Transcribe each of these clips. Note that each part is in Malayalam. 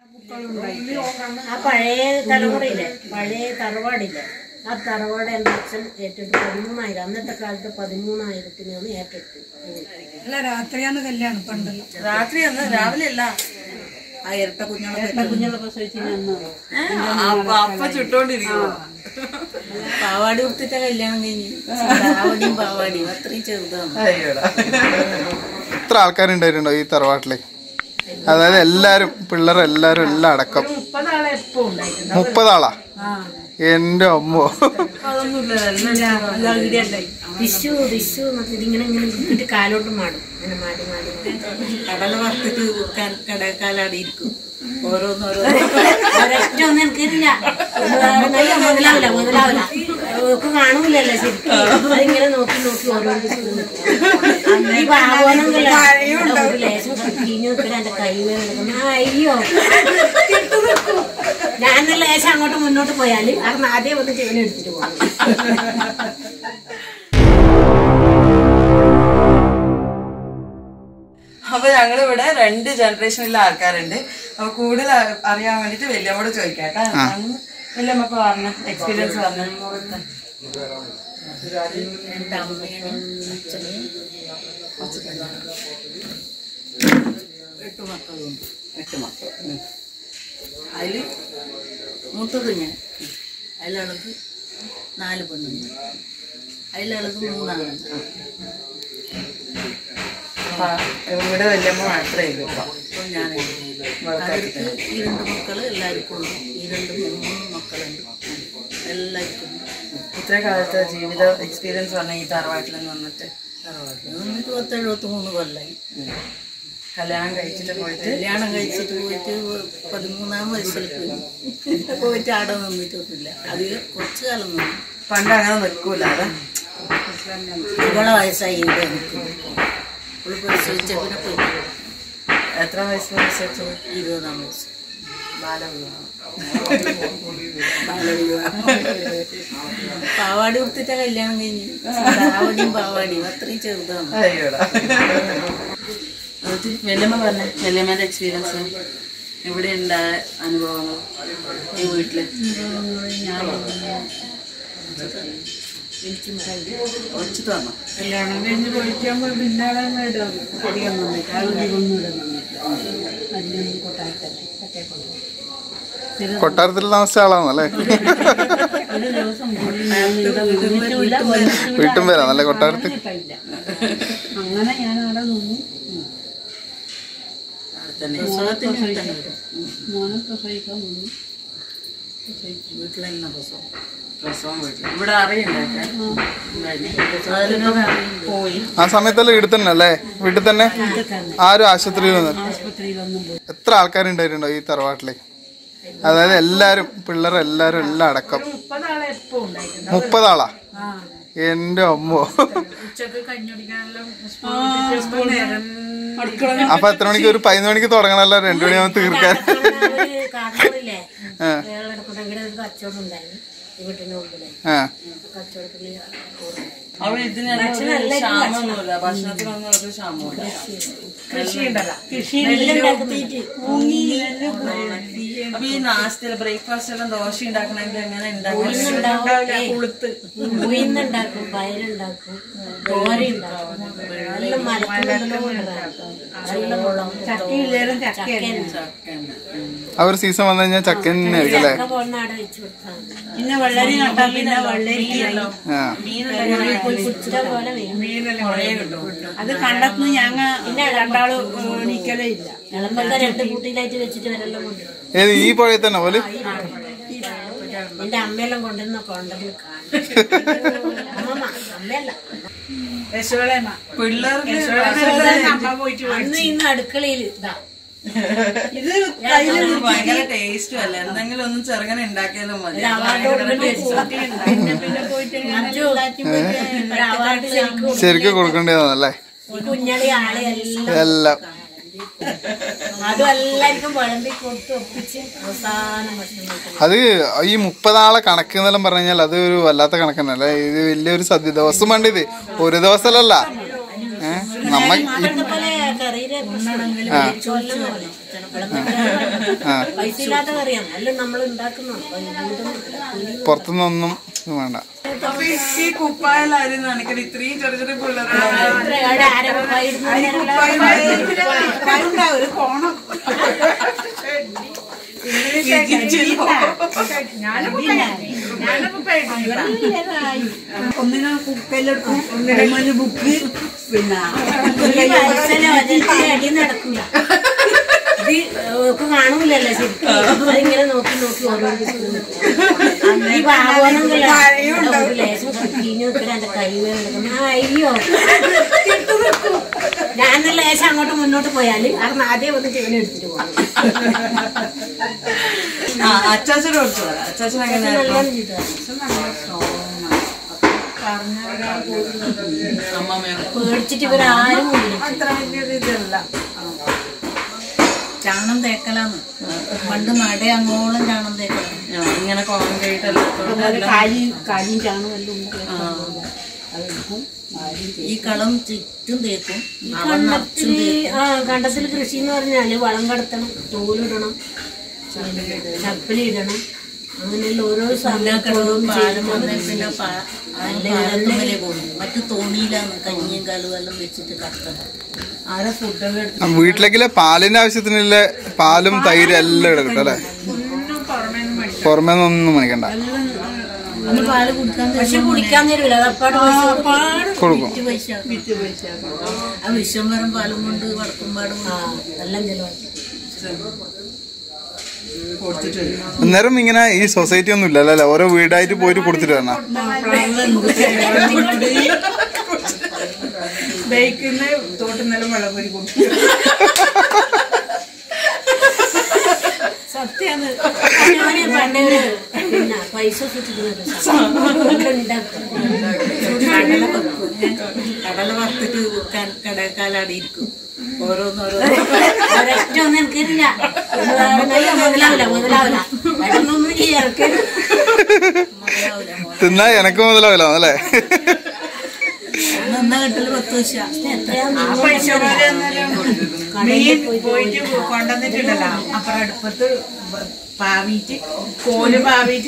ആ പഴയ തലമുറയില്ലേ പഴയ തറവാടില്ലേ ആ തറവാട് എൻ്റെ അച്ഛൻ ഏറ്റെടുത്ത് പതിമൂന്നായിരം അന്നത്തെ കാലത്ത് പതിമൂന്നായിരത്തിനാണ് ഏറ്റെടുത്തത് അല്ല രാത്രിയാന്ന് കല്യാണം പണ്ടല്ലോ രാത്രി അന്ന് രാവിലെ അല്ല ആ ഇരട്ട കുഞ്ഞുങ്ങളെ കുഞ്ഞുങ്ങളെ പ്രസവിച്ചിരുന്നു അപ്പൊ അപ്പ ചുട്ടോണ്ടിരിക്കുവോ പാവാടി കൊടുത്തിട്ട കല്യാണം കഴിഞ്ഞ് പാവാടിയും പാവാടിയും അത്രയും ചെറുതാണ് അയ്യോടാ എത്ര ആൾക്കാരുണ്ടായിട്ടുണ്ടോ ഈ തറവാട്ടില് അതായത് എല്ലാരും പിള്ളേരെല്ലാരും എല്ലാം അടക്കം മുപ്പതാളെ എപ്പോ ഉണ്ടായിട്ടുണ്ട് മുപ്പതാളാ എന്റെ അമ്മോ വിഷു വിഷു എന്നൊക്കെ ഇതിങ്ങനെ ഇങ്ങനെ ഇട്ടിട്ട് കാലോട്ട് മാടും ഇങ്ങനെ മാടി മാടി മാടി. കടല വറുത്തിട്ട് വിൽക്കാൻ കടക്കാലാടി ഇരിക്കും ഓരോന്നോരോ ഒരൊറ്റ ഒന്നും എനിക്കില്ല മുതലാവില്ല മുതലാവില്ല ഒക്കെ കാണൂലല്ലോ ശരിക്കും അതിങ്ങനെ നോക്കി നോക്കി ഓരോ ഈ ഭാഗവനങ്ങളെ ലേശം കിഞ്ഞു നിൽക്കുന്ന എന്റെ കൈ വേദന അയ്യോ ഞാൻ ലേശം അങ്ങോട്ട് മുന്നോട്ട് പോയാല് കാരണം ആദ്യം ഒന്ന് ചെവിനെ എടുത്തിട്ട് പോകാം അപ്പൊ ഞങ്ങളിവിടെ രണ്ട് ജനറേഷനിലെ ആൾക്കാരുണ്ട് അപ്പൊ കൂടുതൽ അ- അറിയാൻ വേണ്ടിട്ട് വല്യമ്മോട് ചോദിക്കാം കേട്ടോ വല്യമ്മക്ക് പറഞ്ഞ എക്സ്പീരിയൻസ് പറഞ്ഞു എൻ്റെ അമ്മയും അച്ഛനെയും എട്ട് മക്കളുണ്ട് എട്ട് മക്കൾ അതിൽ മൂത്തത് ഞാൻ അതിലുള്ളത് നാല് പെണ്ണുങ്ങൾ അതിലുള്ളത് മൂന്നാളുണ്ട് അപ്പൊ ഇവിടെ വല്യമ്മ മാത്രമേ ഉള്ളൂ ഇപ്പൊ. അപ്പോൾ ഞാൻ അവർക്ക് ഈ രണ്ട് മക്കൾ എല്ലാവർക്കും ഉണ്ട് ഈ രണ്ട് മൂന്ന് മക്കളുണ്ട് എല്ലാവർക്കും ഉണ്ട് ഇത്ര കാലത്തെ ജീവിത എക്സ്പീരിയൻസ് പറഞ്ഞ ഈ തറവാട്ടിൽ വന്നിട്ട് തറവാട്ടിൽ വന്നിട്ട് പത്ത് എഴുപത്തി മൂന്ന് കൊല്ലായി കല്യാണം കഴിച്ചിട്ട് പോയിട്ട് കല്യാണം കഴിച്ചിട്ട് പോയിട്ട് പതിമൂന്നാം വയസ്സിൽ പോയി പോയിട്ട് അവിടെ നിന്നിട്ടൊന്നുമില്ല അത് കുറച്ചു കാലം നിന്നു പണ്ട് അങ്ങനെ നിൽക്കൂല അതാ ഇവളെ വയസ്സായി ഇവിടെ നിൽക്കുന്നു ഇവള് പ്രസവിച്ച പിന്നെ പോയി എത്ര വയസ്സിൽ വിശ്വസിച്ചത് ഇരുപതാം വയസ്സ് ബാലവിവാഹം പാവാടി കൊടുത്തിട്ട കല്യാണം കഴിഞ്ഞ് പാവാടിയും പാവാടിയും അത്രയും ചെറുതാണ് അയ്യോടാ എന്നിട്ട് വല്യമ്മ പറഞ്ഞ വല്യമ്മേന്റെ എക്സ്പീരിയൻസ് ഇവിടെ ഉണ്ടായ അനുഭവങ്ങൾ ഈ വീട്ടില് ഒച്ചു തന്നു കല്യാണം കഴിഞ്ഞ് പോയിക്കുമ്പോ പിന്നെ അവിടെ ഇടും അധികം വന്നിട്ട് ആ ഒന്നും ഇടാൻ വന്നിട്ട് അതിനൊന്നും കൊട്ടാരത്തല്ലേ കട്ടേ കൊണ്ടുപോകും കൊട്ടാരത്തിൽ താമസിച്ച ആളാണല്ലേ ഒരു ദിവസം പോലും ഞാൻ ഇവിടെ വന്നിട്ടുമില്ല, വന്നിട്ടുമില്ല. വീട്ടും വരാം നല്ല കൊട്ടാരത്തിൽ ഇല്ല. അങ്ങനെ ഞാൻ അവിടെ നിന്നു ഉം. അവിടെ തന്നെ പ്രസവത്തിന് ഇവിടെ തന്നെ വരും മോനെ പ്രസവിക്കാൻ വന്നു പ്രസവിച്ചു വീട്ടിൽ തന്നെ പ്രസവം പ്രസവം വീട്ടിൽ ഇവിടെ അറിയണ്ടൊക്കെ പോയി ആ സമയത്തെല്ലാം ഇവിടെ തന്നെ അല്ലേ വീട്ടിൽ തന്നെ ആരും ആശുപത്രിയിൽ വന്ന് ആശുപത്രിയിലൊന്നും പോയി എത്ര ആൾക്കാരുണ്ടായിട്ടുണ്ടോ ഈ തറവാട്ടില് അതായത് എല്ലാരും പിള്ളേരെല്ലാരും എല്ലാം അടക്കം മുപ്പതാളെ എപ്പോ ഉണ്ടായിട്ടുണ്ട് മുപ്പതാളാ എന്റെ അമ്മോ ഉച്ചക്ക് കഞ്ഞുടിക്കാനെല്ലാം സ്കൂളിൽ നേരം അപ്പൊ എത്ര മണിക്ക് ഒരു പതിനൊന്ന് മണിക്ക് തുടങ്ങണല്ലോ രണ്ടു മണിയാവുമ്പോ തീർക്കാൻ ഒരു കാരണവരില്ലേ ആ. വേളെടുക്കുന്ന ഇവിടെ ഒരു കച്ചവടം ഉണ്ടായി ഈ വീട്ടിന് മുമ്പിലെ ആ കച്ചവടത്തില് കൂടുണ്ടായി അവിടെ ഇതിനെല്ലാം ഒരു ക്ഷാമമൊന്നുമില്ല ഭക്ഷണത്തിനൊന്നും ഒരു ക്ഷാമമില്ല അപ്പൊ ഈ നാസ്തില് ബ്രേക്ക്ഫാസ്റ്റ് എല്ലാം ദോശ ഉണ്ടാക്കണമെങ്കിൽ എങ്ങനെ ഉണ്ടാക്കണം ഉയർന്നുണ്ടാക്കും പയറുണ്ടാക്കും ദോര ഉണ്ടാക്കും നല്ല മരത്തിലെല്ലാം നല്ല മുളകും ചക്കയില്ലേലും ചക്കയല്ല ചക്കയാണ് ആ ഒരു സീസൺ വന്നു കഴിഞ്ഞാൽ ചക്കൻ തന്നെ ആയിരിക്കും അല്ലേ ചക്ക പോകുന്ന അവിടെ വെച്ച് കൊടുത്താൽ മതി. പിന്നെ വെള്ളരി നട്ടാ പിന്നെ വെള്ളരിക്കല്ലോ ആ ഇഷ്ടം പോലെ വരും അത് കണ്ടെത്തുന്ന ഞങ്ങ രണ്ടാള് എണീക്കലേ ഇല്ല ഇളമ്പൊക്കെ രണ്ട് കൂട്ടിയിലായിട്ട് വെച്ചിട്ട് വരെല്ലാം കൊണ്ട് ഏത് ഈ പുഴയിൽ തന്നെ പോലെ എന്റെ അമ്മയെല്ലാം കൊണ്ടുവന്ന കൊണ്ടെന്ന് കാണും അമ്മമ്മ അമ്മയല്ല യശോളേമ്മ പിള്ളേർക്ക് അമ്മ പോയിട്ട് അന്ന് ഇന്ന് അടുക്കളയിൽ ഇതാ ഇത് അത് ഭയങ്കര ടേസ്റ്റും അല്ല എന്തെങ്കിലും ഒന്ന് ചെറുങ്ങനെ ഉണ്ടാക്കിയാലും മതി ഒരു അവാർഡ് കൊടുക്കേണ്ടി വരും. പിന്നെ പിന്നെ പോയിട്ട് മഞ്ജു, ഒരു അവാർഡ് ശരിക്കും ശരിക്കും കൊടുക്കേണ്ടതാണല്ലേ ഈ കുഞ്ഞളി ആളെ എല്ലാം എല്ലാം അതും എല്ലാവർക്കും വിളമ്പി കൊടുത്ത് ഒപ്പിച്ച് അവസാനം ഭക്ഷണം കഴിക്കണം അത് ഈ മുപ്പതാളെ കണക്ക് എന്നെല്ലാം പറഞ്ഞു കഴിഞ്ഞാൽ അത് ഒരു വല്ലാത്ത കണക്കന്നല്ലേ ഇത് വലിയൊരു സദ്യ ദിവസം വേണ്ട ഇത് ഒരു ദിവസമല്ല ഏഹ് നമ്മ പണ്ടത്തെ പോലെ കറിയുടെ പ്രശ്നം. ആ ചൊല്ലം പോലെ. ആ പൈസ ഇല്ലാത്തത് അറിയാം അല്ല നമ്മൾ ഉണ്ടാക്കുന്ന പുറത്തുനിന്നൊന്നും ഇത് വേണ്ട അപ്പൊ ഈ- ഈ കുപ്പായലായിരുന്നു നനക്കത് ഇത്രയും ചെറിയ ചെറിയ പിള്ളേരാണ് ഒരു കോണം ഒന്നിനെ കുക്കയിലെടുക്കും ഒന്നിനെ ബുക്ക് പിന്നെ അടി നടക്കില്ല ഇത് ഒക്കെ കാണൂലല്ലോ ശരിക്കും അതിങ്ങനെ നോക്കി നോക്കി ഓരോരുത്തർ ഈ ഭാഗവനം ഒരു ലേശം കുട്ടീന് നിൽക്കുന്ന എന്റെ കൈ വേണം അയ്യോ ഇട്ട് നിൽക്കും. ഞാൻ നല്ല ലേശം അങ്ങോട്ട് മുന്നോട്ട് പോയാല് കാരണം ആദ്യം വന്ന് ജീവനെ എടുത്തിട്ട് പോകും ആ അച്ചാച്ചന് കൊടുത്തു തരാം അച്ചാച്ചൻ അങ്ങനെ നല്ലോണം ചെയ്തു അമ്മമ്മയാണ് പേടിച്ചിട്ട് ഇവരാരും ഇല്ല അത്ര വലിയൊരു ഇതല്ല ചാണം തേക്കലാന്ന് പണ്ട് നട അങ്ങോളം ചാണം തേക്കലാണ് ആ, ഇങ്ങനെ കോൺക്രീറ്റ് എല്ലാം കാലി കാലിയും ചാണകം എല്ലാം ഉണ്ട് ഈ കളം ചുറ്റും തേക്കും അവൻ നിറച്ചും കണ്ടത്തില് തേക്കും ആ കണ്ടത്തിൽ കൃഷി എന്ന് പറഞ്ഞാല് വളം കടത്തണം തോലിടണം ചപ്പലിടണം അങ്ങനെയുള്ള ഓരോ കിടവും പാലം വന്നേ പിന്നെ പാ- ആ പാലത്തുമ്മലേ പോകും മറ്റു തോണിയിലാണ് കഞ്ഞിയും കലും എല്ലാം വെച്ചിട്ട് കത്തണം ആരെ ഫുഡെല്ലാം എടുത്ത് ആ, വീട്ടിലേക്കിലെ പാലിന്റെ ആവശ്യത്തിനുള്ള പാലും തൈര് എല്ലാം ഇവിടെ കിട്ടും അല്ലേ പുറമേ നിന്നൊന്നും മേടിക്കണ്ട അന്ന് പാല് കുടിക്കാൻ പക്ഷെ കുടിക്കാൻ തരൂല അതപ്പാട് കൊടുക്കും പൈസ വിറ്റ് പൈസ ആ വിശ്വംവരം പാലും കൊണ്ട് വടക്കുംപാടും ആ എല്ലാം ചെലവാക്കി കൊടുത്തിട്ട് വരും. അന്നേരം ഇങ്ങനെ ഈ സൊസൈറ്റി ഒന്നും ഇല്ലല്ലോ അല്ലേ ഓരോ വീടായിട്ട് പോയിട്ട് കൊടുത്തിട്ട് വരണ ബൈക്കിന്ന് തോട്ടുന്നെല്ലാം വെള്ളം പോയി കൊടുക്കും സത്യാണ് ഞാന് പണ്ടൊരു പിന്നെ പൈസ കിട്ടുന്നത് കടല വെക്കും കടല വറുത്തിട്ട് വിൽക്കാൻ കടക്കാലാടി ഇരിക്കും ഓരോന്നോരോന്ന് ഒരൊറ്റ ഒന്നും എനിക്കില്ല മുതലാവില്ല മുതലാവില്ല പെട്ടെന്നൊന്നും ഇറക്കരുത് മുതലാവൂല മോനെ. തിന്നാ എനക്ക് മുതലാവില്ല അല്ലേ അന്ന് എന്നാ കിട്ടല് പത്ത് പൈസ കടയിൽ പോയി പോയിട്ട് കൊണ്ടുവന്നിട്ടുണ്ടല്ലോ അപ്പുറം അടുപ്പത്ത് പാവിയിട്ട് കോല് പാവിയിട്ട്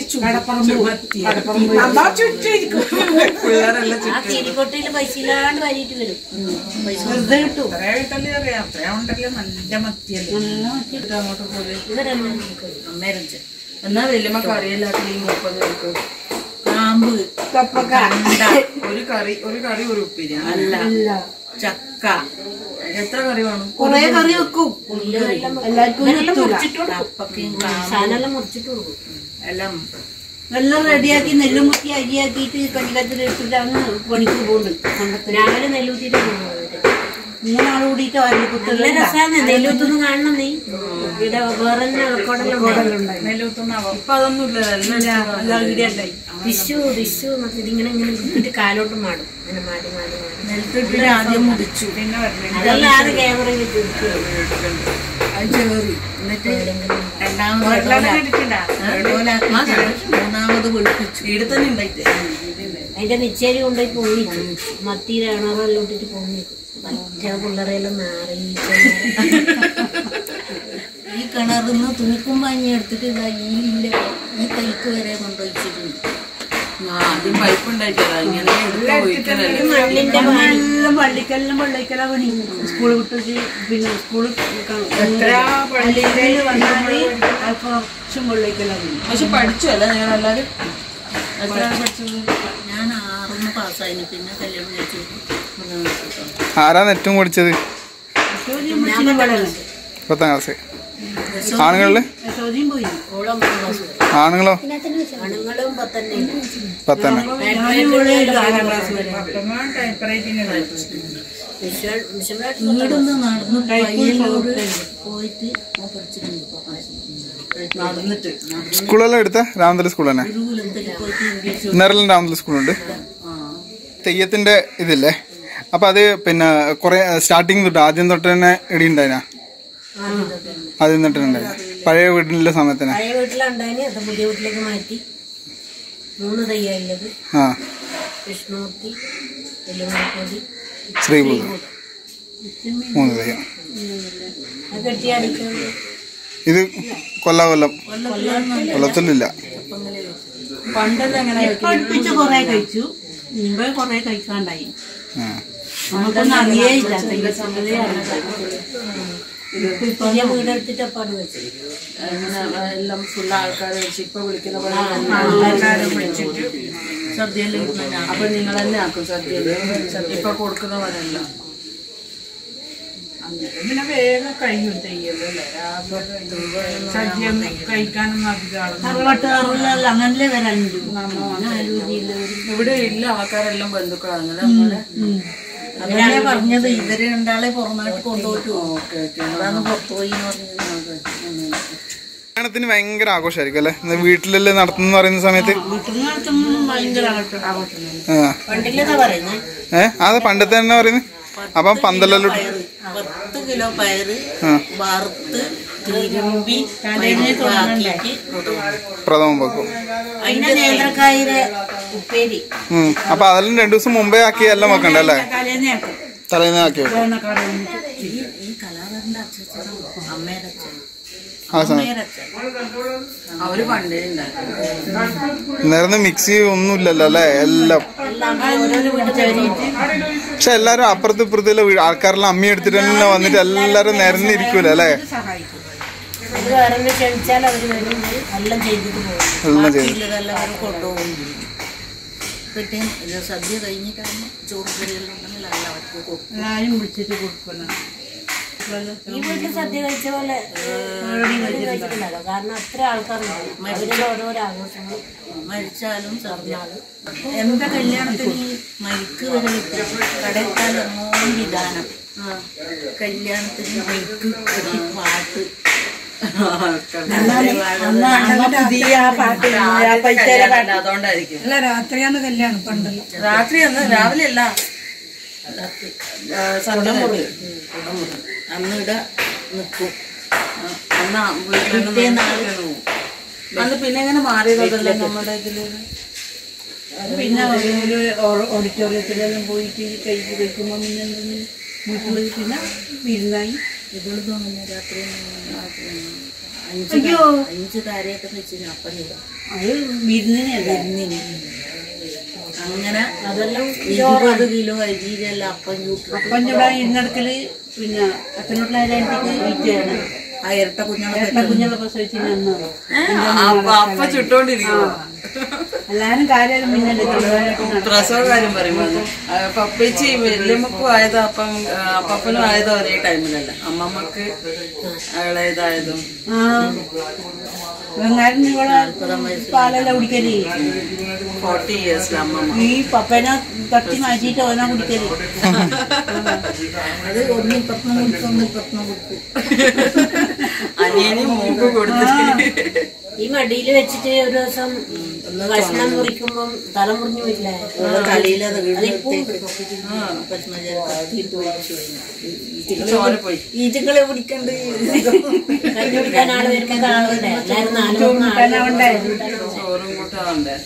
അമ്മ ചുറ്റിരിക്കും പിള്ളേരെല്ലാം ആ കിരിക്കൊട്ടയില് പൈസ ഇല്ലാണ്ട് വരിയിട്ട് വരും പൈസ വെറുതെ കിട്ടും അത്രേ കിട്ടല്ലേ അറിയാം അത്രേ ഉണ്ടല്ലോ നല്ല മത്തിയല്ലേ അങ്ങോട്ട് പോലെ ഇവരെല്ലാം അന്നേരം ചെ- എന്നാ വല്യമ്മ കറിയില്ലാത്ത ഈ മുപ്പത് പേർക്ക് കാമ്പ് കണ്ട ഒരു കറി ഒരു കറി ഒരു ഉപ്പേരി അല്ല ചക്ക എത്ര കറി വേണം കൊറേ കറി വെക്കും ഇവരെല്ലാം മുറിച്ചിട്ട് കൊടുക്കും കപ്പക്കയും കാമ്പ് സാധനം മുറിച്ചിട്ട് കൊടുക്കും എല്ലാം എല്ലാം റെഡിയാക്കി നെല്ലും മുക്കി അരിയാക്കിയിട്ട് കഞ്ഞിക്കത്തിലിട്ടിട്ടാണ് പണിക്ക് പോകുന്നത് രാവിലെ നെല്ലൂത്തിട്ട് പോകുന്നത് മൂന്നാൾ കൂടിയിട്ട് അരിക്കുത്തൽ നല്ല രസാണ് നെല്ലൂത്തൊന്നും കാണണം നീ ഇവിടെ വേറെ ഇളക്കോടെല്ലാം നെല്ലൂത്തുന്നാവോ ഇപ്പൊ അതൊന്നും ഇല്ലല്ലോ എല്ലാം വിഷു വിഷു എന്നൊക്കെ ഇതിങ്ങനെ ഇങ്ങനെ ഇട്ടിട്ട് കാലോട്ട് മാടും ഇങ്ങനെ മാടി മാടി മാടി നെൽത്തിട്ടിട്ട് ആദ്യം മുടിച്ചു പിന്നെ വരലേ അതെല്ലാം ക്യാമറ കിട്ടി അത് ചേറി എന്നിട്ട് രണ്ടാമത് എടുക്കണ്ട ഇടോലാക്കി മൂന്നാമത് വെളുപ്പിച്ചു വീട് തന്നെ ഉണ്ടായിട്ട് അതിന്റെ നിച്ചേരി കൊണ്ടുപോയി പൊങ്ങിച്ചു മത്തി രണറെല്ലാം ഇട്ടിട്ട് പൊങ്ങിച്ചു മറ്റേ പിള്ളേരെല്ലാം നാറി ഈ കിണറിൽ നിന്ന് തൂക്കും വാങ്ങി എടുത്തിട്ട് ഇതാ ഈലില്ല ഈ കൈക്ക് വരെ കൊണ്ടുവച്ചിട്ടുണ്ട് ആ ആദ്യം പൈപ്പ് ഉണ്ടായിട്ടല്ല ഇങ്ങനെ എടുത്ത് ഒഴിക്കലല്ലേ മണ്ണിന്റെ പാനി എല്ലാം പള്ളിക്കെല്ലാം പള്ളിക്കലാ പണി സ്കൂൾ വിട്ടിട്ട് പിന്നെ സ്കൂൾ അല്ലെങ്കിൽ വന്നാല് കുറച്ചും പള്ളിക്കലാ പണി പക്ഷെ പഠിച്ചു അല്ല നിങ്ങൾ എല്ലാരും എത്രയാണ് പഠിച്ചത് ഞാൻ ആറിന് പാസ്സായിന് പിന്നെ കല്യാണം കഴിച്ചു ആരാണ് ഏറ്റവും പഠിച്ചത് പത്താം ക്ലാസ് ആണുങ്ങളില് യശോദയും പോയി ഓളം ക്ലാസ് ആണുങ്ങളോ ആണുങ്ങളും പത്തന്നെ പത്തന്നെ വീടൊന്ന് നടന്നു പയ്യന്നൂർ പോയിട്ട് പഠിച്ചിട്ടുണ്ട് നടന്നിട്ട് സ്കൂളെല്ലാം എടുത്ത രാമന്തല സ്കൂൾ തന്നെ ഗുരുകുലത്തിൽ പോയിട്ട് ഇംഗ്ലീഷ് നിറലും രാമന്തല സ്കൂളുണ്ട് തെയ്യത്തിന്റെ ഇതില്ലേ അപ്പൊ അത് പിന്നെ കുറെ സ്റ്റാർട്ടിങ് തൊട്ട് ആദ്യം തൊട്ട് തന്നെ ഇടി ഉണ്ടായിനാ ആദ്യം തൊട്ട് ഉണ്ടായി പഴയ വീട്ടിലുള്ള സമയത്തിന് പഴയ വീട്ടിലുണ്ടായിന് അത് പുതിയ വീട്ടിലേക്ക് മാറ്റി മൂന്ന് തയ്യാറുള്ളത് ആ വിഷ്ണുമൂർത്തി വെല്ലുമൂർത്തി ശ്രീഭൂതം മൂന്ന് തെയ്യം അത് കെട്ടിയടിക്കുന്നത് ഇത് കൊല്ല കൊല്ലം കൊല്ലത്തിലില്ല പണ്ടെല്ലാം എങ്ങനെ അടുപ്പിച്ച് കൊറേ കഴിച്ചു മുമ്പേ കൊറേ കഴിക്കാണ്ടായി ആ. നമുക്കൊന്നും അറിയേയില്ല തെയ്യസമയത്തേ പുതിയ വീടെടുത്തിട്ടപ്പാട് വെച്ചു ഇങ്ങനെ എല്ലാം ഫുൾ ആൾക്കാരെ വെച്ച് ഇപ്പൊ വിളിക്കുന്ന പോലെ ആൾക്കാരെ വിളിച്ചിട്ട് സദ്യയിൽ അപ്പൊ നിങ്ങൾ തന്നെ ആക്കും സദ്യ ഇപ്പൊ കൊടുക്കുന്ന പോലെ അല്ല പിന്നെ വേഗം കഴിയും തെയ്യല്ലോ അല്ലേ രാവിലെ സദ്യ ഒന്നും കഴിക്കാനൊന്നും അധികം ആളൊന്നും തറവാട്ടുകാരിലല്ല അങ്ങനല്ലേ വരാനുണ്ട് ഇവിടെ ഇല്ല ആൾക്കാരെല്ലാം ബന്ധുക്കളാണ് അങ്ങനെ നമ്മളെ അതല്ലേ പറഞ്ഞത് ഇവര് രണ്ടാളെ പുറന്നാട്ട് കൊണ്ടുപോയിട്ടു ഓക്കെ ഓക്കെ അതാണ് പുറത്തുപോയി എന്ന് പറഞ്ഞത് കല്യാണത്തിന് ഭയങ്കര ആഘോഷമായിരിക്കും അല്ലേ ഇന്ന് വീട്ടിലല്ലേ നടത്തുന്ന പറയുന്ന സമയത്ത് വീട്ടിൽ നടത്തുമ്പോൾ ഭയങ്കര ആഘോഷം ആഘോഷം തന്നെ. ആ പണ്ടില്ലെന്നാ പറയുന്നത് ഏ അത് പണ്ടത്തെ തന്നെ പറയുന്നത് അപ്പം പന്തലെല്ലാം പയറ് പത്ത് കിലോ പയറ് ആ. വറുത്ത് തിരുമ്പി മരുന്നാക്കിയിട്ട് പ്രഥമം വെക്കും പിന്നെ നേന്ത്രക്കായിലെ ഉപ്പേരി ഉം. അപ്പൊ അതെല്ലാം രണ്ടു ദിവസം മുമ്പേ ആക്കി എല്ലാം വെക്കണ്ട അല്ലേ തലേന്നേ ആക്കും. തലേന്ന് ആക്കി വെക്കും ഓണക്കാട് വന്നിട്ട് ഈ ഈ കലാകാരന്റെ അച്ഛൻ അമ്മയുടെ അച്ഛൻ ആ സമയം അമ്മയുടെ അച്ഛൻ അവര് പണ്ടേ ഉണ്ടായിരുന്നു നേരം മിക്സി ഒന്നുമില്ലല്ലോ അല്ലേ എല്ലാം എല്ലാം ഓരോരോ വീട്ടിൽ പക്ഷെ എല്ലാരും അപ്പുറത്ത് ഇപ്പുറത്തുള്ള വീ- ആൾക്കാരെല്ലാം അമ്മി എടുത്തിട്ട് തന്നെ വന്നിട്ട് എല്ലാരും നിരന്നിരിക്കൂല അല്ലേ സഹായിക്കും അത് വേറെ ക്ഷണിച്ചാൽ അവർ വരും എല്ലാം ചെയ്തിട്ട് പോകും എല്ലാം ചെയ്തു ഇതെല്ലാം അവർ കൊണ്ടുപോകും പിറ്റേന്ന് ഇത് സദ്യ കഴിഞ്ഞിട്ടാകുമ്പോൾ ചോറ് കറിയെല്ലാം ഉണ്ടെങ്കിൽ എല്ലാം അവർക്ക് കൊടുക്കും എല്ലാവരും വിളിച്ചിട്ട് കൊടുക്കണം ഈ വീട്ടിൽ സദ്യ കഴിച്ച പോലെ ഇവിടെ കഴിച്ചിട്ടുണ്ടല്ലോ കാരണം അത്ര ആൾക്കാരുണ്ട് അവരുടെ ഓരോരോ ആഘോഷങ്ങൾ മരിച്ചാലും സർന്നാലും എന്റെ കല്യാണത്തിന് ഈ മൈക്ക് വരെ കിട്ടും കടത്താൽ എങ്ങോളം വിധാനം കല്യാണത്തിന് മൈക്ക് ഒരു പാട്ട് അതുകൊണ്ടായിരിക്കും അല്ല രാത്രിയാണ് കല്യാണം പണ്ടല്ല രാത്രി അന്ന് രാവിലെ അല്ല സന്ധ്യ അന്ന് ഇവിടെ നിൽക്കും അന്ന് വീട്ടിൽ അന്ന് പിന്നെ എങ്ങനെ മാറിയതല്ലേ നമ്മുടെ ഇതില് പിന്നെ ഒരു ഓഡിറ്റോറിയത്തിലെല്ലാം പോയിട്ട് കഴിച്ച് കഴിക്കുമ്പോൾ പിന്നെ എന്തെങ്കിലും വീട്ടിൽ പിന്നെ വിരുന്നായി ഇവളത് അങ്ങനെ രാത്രി അഞ്ച് അഞ്ച് താരയൊക്കെ വെച്ച് അപ്പം അത് വിരുന്നിനല്ല വിരുന്നിന് അങ്ങനെ അതെല്ലാം ഇരുപത് കിലോ അരിയിലെല്ലാം അപ്പം ചൂട്ട് അപ്പം ചൂടാ ഇരുന്നടക്കല് പിന്നെ അച്ഛനോട്ടുള്ള വീട്ടിലാണ് ആ ഇരട്ട കുഞ്ഞുങ്ങളെ ഇരട്ട കുഞ്ഞുങ്ങളെ പ്രസവിച്ചിന് അന്നാണ് അപ്പൊ അപ്പ ചുട്ടോണ്ടിരിക്കും എല്ലാരും കാര്യം പിന്നെ പ്രസവ കാര്യം പറയുമ്പോ ആ, പപ്പേച്ചി വല്യമ്മക്കും ആയത് അപ്പം ആ, അപ്പപ്പനും ആയത് ഒരേ ടൈമിലല്ല അമ്മമ്മക്ക് ഇളയതായതും വെങ്ങാരൻ ഇവിടെ പാലെല്ലാം കുടിക്കല് ഫോർട്ടി ഇയേഴ്സിൽ അമ്മമ്മ ഈ പപ്പനെ തട്ടി മാറ്റിയിട്ട് ഓനാ കുടിക്കല് അത് ഒന്ന് ഇപ്പത്തുനിന്ന് കുടിക്കും ഒന്ന് ഇപ്പത്തുനിന്ന് കുടിക്കും അനിയന് മൂക്ക് കൊടുത്തിട്ട് ഈ മടിയിൽ വെച്ചിട്ട് ഒരു ദിവസം കഷ്ണം മുറിക്കുമ്പം തല മുറിഞ്ഞു പോയില്ലേ തലയിലത് ചോര പോയി ഈജുകളെ പിടിക്കണ്ട് കഞ്ഞി കുടിക്കാൻ ആള് വരുന്നത് ആളുണ്ട് എല്ലാവരും നാല് മൂന്ന് ആളുണ്ട് ചോറും കൂട്ടാറുണ്ട്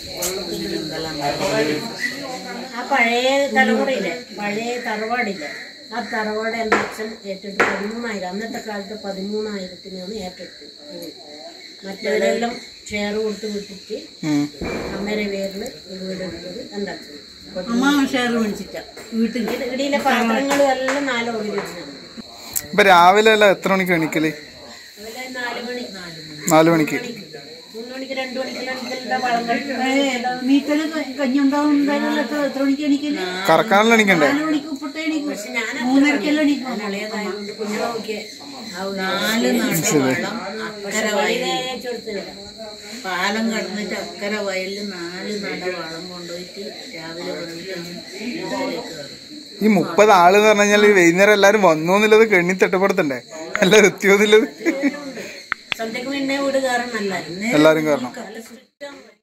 ആ പഴയ തലമുറയില്ലേ പഴയ തറവാടില്ലേ ആ തറവാട് എൻ്റെ അച്ഛൻ ഏറ്റെടുത്ത് പതിമൂന്നായിരം അന്നത്തെ കാലത്ത് പതിമൂന്നായിരത്തിനാണ് ഏറ്റെടുത്തത് ഇത്. മറ്റവരെല്ലാം ഷെയർ കൊടുത്ത് വിട്ടിട്ട് ഉം. അമ്മയുടെ പേരിൽ വീടെടുത്തത് എൻ്റെ അച്ഛൻ അമ്മ ഷെയർ മേടിച്ചിട്ട വീട്ടിൽ ഇത് ഇടിയിലെ പാത്രങ്ങളും എല്ലാം നാല് ഓടി വെച്ചാണ് ഇപ്പൊ രാവിലെ അല്ല എത്ര മണിക്ക് എണിക്കല് അതുപോലെ നാല് മണി നാല് മണി നാല് മണിക്ക് മൂന്ന് മണിക്ക് രണ്ട് മണിക്ക് എണീക്കലുണ്ട് വളം കളിക്കുന്നുണ്ട് വീട്ടില് കഞ്ഞി ഉണ്ടാവും എത്ര മണിക്ക് എണീക്കല് കറക്കാനെല്ലാം എണിക്കണ്ടേ നാല് മണിക്ക് ഉപ്പിട്ട് എണീക്കും പക്ഷെ ഞാൻ മൂന്നരക്കെല്ലാം എണീക്കും ഇളയതായതുകൊണ്ട് കുഞ്ഞു നോക്കിയേ നാല് നട വള്ളം അക്കര വയലിൽ കൊടുത്തില്ല പാലം കടന്നിട്ട് അക്കര വയലിൽ നാല് നട വളം കൊണ്ടുപോയിട്ട് രാവിലെ വന്നിട്ട് വീട്ടിലേക്ക് കയറും ഈ മുപ്പത് ആള് എന്ന് പറഞ്ഞു കഴിഞ്ഞാൽ വൈകുന്നേരം എല്ലാരും വന്നു എന്നുള്ളത് കെണ്ണി തിട്ടപ്പെടുത്തണ്ടേ എല്ലാരും എത്തിയോ എന്നുള്ളത് സന്ധ്യക്ക് മുന്നേ വീട് കയറണല്ലായിരുന്നു എല്ലാരും കാരണം നല്ല ചുറ്റം